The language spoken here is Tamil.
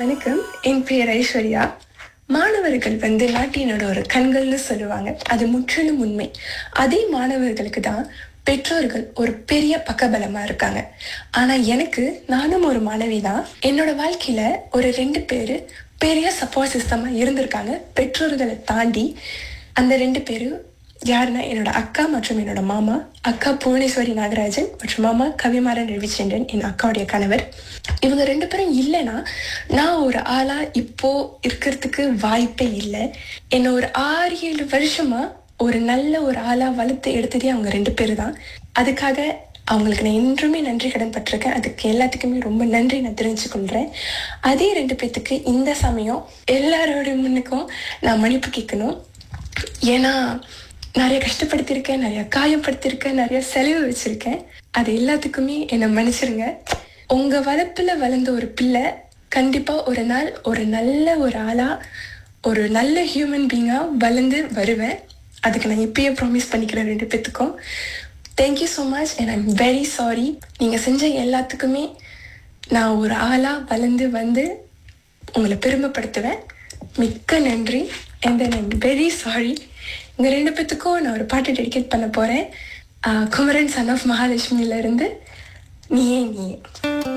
வணக்கம் என் பெயர் ஐஸ்வர்யா மாணவர்கள் வந்து நாட்டினோட ஒரு கண்கள்னு சொல்லுவாங்க அது முற்றிலும் உண்மை அதே மாணவர்களுக்கு தான் பெற்றோர்கள் ஒரு பெரிய பக்கபலமா இருக்காங்க ஆனா எனக்கு நானும் ஒரு மாணவி தான் என்னோட வாழ்க்கையில ஒரு ரெண்டு பேரு பெரிய சப்போர்ட் சிஸ்டமா இருந்திருக்காங்க பெற்றோர்களை தாண்டி அந்த ரெண்டு பேரும் யாருன்னா என்னோட அக்கா மற்றும் என்னோட மாமா அக்கா புவனேஸ்வரி நாகராஜன் மற்றும் மாமா கவிமாறன் ரவிச்சந்திரன் என் அக்காவுடைய கணவர் இவங்க ரெண்டு பேரும் இல்லைன்னா நான் ஒரு ஆளா இப்போ இருக்கிறதுக்கு வாய்ப்பே இல்லை என்னை ஒரு ஆறு ஏழு வருஷமா ஒரு நல்ல ஒரு ஆளா வளர்த்து எடுத்ததே அவங்க ரெண்டு பேர் தான் அதுக்காக அவங்களுக்கு நான் என்றுமே நன்றி கடன் பட்டிருக்கேன் அதுக்கு எல்லாத்துக்குமே ரொம்ப நன்றி நான் தெரிஞ்சுக்கொள்கிறேன் அதே ரெண்டு பேத்துக்கு இந்த சமயம் எல்லாரோட முன்னுக்கும் நான் மன்னிப்பு கேட்கணும் ஏன்னா நிறைய கஷ்டப்படுத்தியிருக்கேன் நிறைய காயப்படுத்தியிருக்கேன் நிறைய செலவு வச்சிருக்கேன் அது எல்லாத்துக்குமே என்னை மன்னிச்சிருங்க உங்க வளர்ப்புல வளர்ந்த ஒரு பிள்ளை கண்டிப்பா ஒரு நாள் ஒரு நல்ல ஒரு ஆளா ஒரு நல்ல ஹியூமன் பீங்கா வளர்ந்து வருவேன் அதுக்கு நான் இப்பயே ப்ராமிஸ் பண்ணிக்கிறேன் ரெண்டு பேத்துக்கும் thank you so much and I'm very sorry நீங்க செஞ்ச எல்லாத்துக்குமே நான் ஒரு ஆளா வளர்ந்து வந்து உங்களை பெருமைப்படுத்துவேன் மிக்க நன்றி and then I'm very sorry இந்த ரெண்டு பேத்துக்கும் நான் ஒரு பாட்டு டெடிகேட் பண்ண போகிறேன் குமரன் சன் ஆஃப் மகாலட்சுமியில இருந்து நீயே நீயே